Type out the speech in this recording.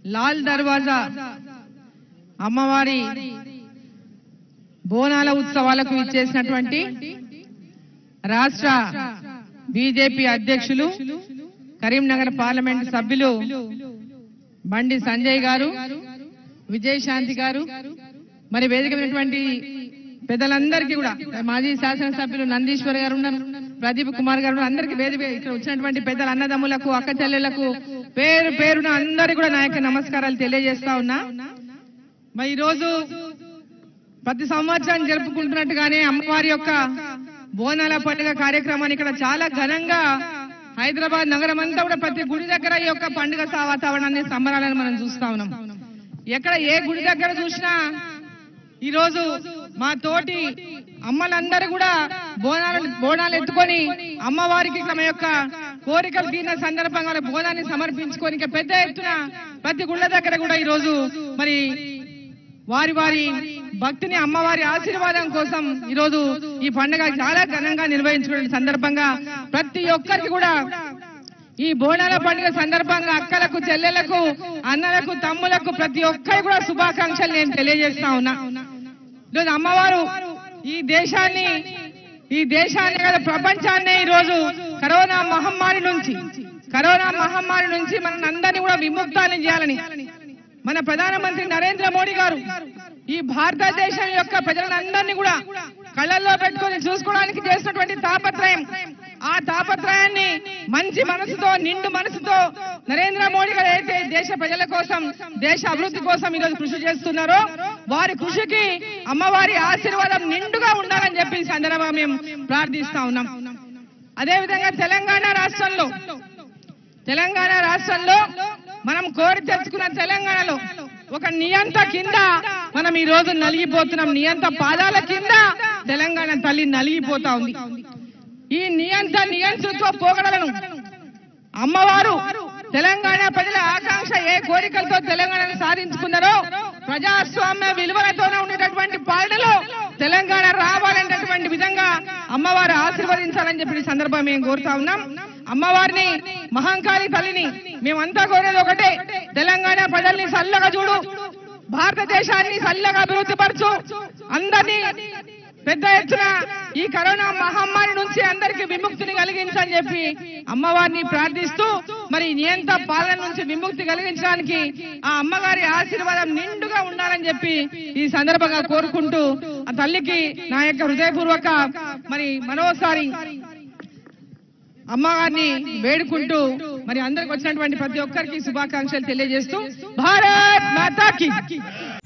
లాల్ దర్వాజా అమ్మవారి బోనాల ఉత్సవాలకు ఇచ్చేసినటువంటి రాష్ట్ర బీజేపీ అధ్యక్షులు కరీంనగర్ పార్లమెంట్ సభ్యులు బండి సంజయ్ గారు విజయశాంతి గారు మరి వేదిక ఉన్నటువంటి పెద్దలందరికీ కూడా మాజీ శాసనసభ్యులు నందీశ్వర్ గారు ఉన్నారు ప్రదీప్ కుమార్ గారు ఉన్నారు. అందరికీ వేదిక ఇక్కడ వచ్చినటువంటి పెద్దల అన్నదమ్ములకు అక్క చెల్లెళ్లకు పేరు పేరున అందరికీ కూడా నా యొక్క నమస్కారాలు తెలియజేస్తా ఉన్నా మరి ఈరోజు ప్రతి సంవత్సరం జరుపుకుంటున్నట్టుగానే అమ్మవారి యొక్క బోనాల పండుగ కార్యక్రమాన్ని ఇక్కడ చాలా ఘనంగా హైదరాబాద్ నగరం అంతా కూడా ప్రతి గుడి దగ్గర ఈ యొక్క పండుగ సా- వాతావరణాన్ని సంబరాలను మనం చూస్తా ఉన్నాం ఎక్కడ ఏ గుడి దగ్గర చూసినా ఈ రోజు మా తోటి అమ్మలందరూ కూడా బోనాలు బోనాలు ఎత్తుకొని అమ్మవారికి తమ యొక్క కోరికలు తీరిన సందర్భంగా వాళ్ళ బోనాన్ని సమర్పించుకొని ఇక పెద్ద ఎత్తున ప్రతి గుళ్ళ దగ్గర కూడా ఈ రోజు మరి వారి వారి భక్తిని అమ్మవారి ఆశీర్వాదం కోసం ఈ రోజు ఈ పండుగ చాలా ఘనంగా నిర్వహించుకునే సందర్భంగా ప్రతి ఒక్కరికి కూడా ఈ బోనాల పండుగ సందర్భంగా అక్కలకు చెల్లెలకు అన్నలకు తమ్ములకు ప్రతి ఒక్కరికి కూడా శుభాకాంక్షలు నేను తెలియజేస్తా ఉన్నా ఈరోజు అమ్మవారు ఈ దేశాన్ని ఈ దేశాన్ని కదా ప్రపంచాన్ని ఈ రోజు కరోనా మహమ్మారి నుంచి కరోనా మహమ్మారి నుంచి మన అందరినీ కూడా విముక్తాన్ని చేయాలని మన ప్రధానమంత్రి నరేంద్ర మోడీ గారు ఈ భారతదేశం యొక్క ప్రజలందరినీ కూడా కళ్ళల్లో పెట్టుకొని చూసుకోవడానికి చేసినటువంటి తాపత్రయం ఆ తాపత్రయాన్ని మంచి మనసుతో నిండు మనసుతో నరేంద్ర మోడీ గారు అయితే దేశ ప్రజల కోసం దేశ అభివృద్ధి కోసం ఈరోజు కృషి చేస్తున్నారో వారి కృషికి అమ్మవారి ఆశీర్వాదం నిండుగా ఉండాలని చెప్పి ఈ సందర్భంగా మేము ప్రార్థిస్తా ఉన్నాం అదేవిధంగా తెలంగాణ రాష్ట్రంలో తెలంగాణ రాష్ట్రంలో మనం కోరి తెచ్చుకున్న తెలంగాణలో ఒక నియంత కింద మనం ఈ రోజు నలిగిపోతున్నాం నియంత పాదాల కింద తెలంగాణ తల్లి నలిగిపోతా ఉంది ఈ నియంత నియంతృత్వ పోగడలను అమ్మవారు తెలంగాణ ప్రజల ఆకాంక్ష ఏ కోరికలతో తెలంగాణను సాధించుకున్నారో ప్రజాస్వామ్య విలువలతోనే ఉండేటటువంటి పాలనలో తెలంగాణ రావాలనేటటువంటి విధంగా అమ్మవారు ఆశీర్వదించాలని చెప్పి ఈ సందర్భం మేము కోరుతా ఉన్నాం అమ్మవారిని మహంకాళి తల్లిని మేమంతా కోరేది ఒకటే తెలంగాణ ప్రజల్ని చల్లగా చూడు భారతదేశాన్ని చల్లగా అభివృద్ధి పరచు అందరినీ పెద్ద ఎత్తున ఈ కరోనా మహమ్మారి నుంచి అందరికి విముక్తిని కలిగించని చెప్పి అమ్మవారిని ప్రార్థిస్తూ మరి నియంత పాలన నుంచి విముక్తి కలిగించడానికి ఆ అమ్మగారి ఆశీర్వాదం నిండుగా ఉండాలని చెప్పి ఈ సందర్భంగా కోరుకుంటూ ఆ తల్లికి నా యొక్క హృదయపూర్వక మరి మరోసారి అమ్మగారిని వేడుకుంటూ మరి అందరికి వచ్చినటువంటి ప్రతి ఒక్కరికి శుభాకాంక్షలు తెలియజేస్తూ భారత్ మాతాకి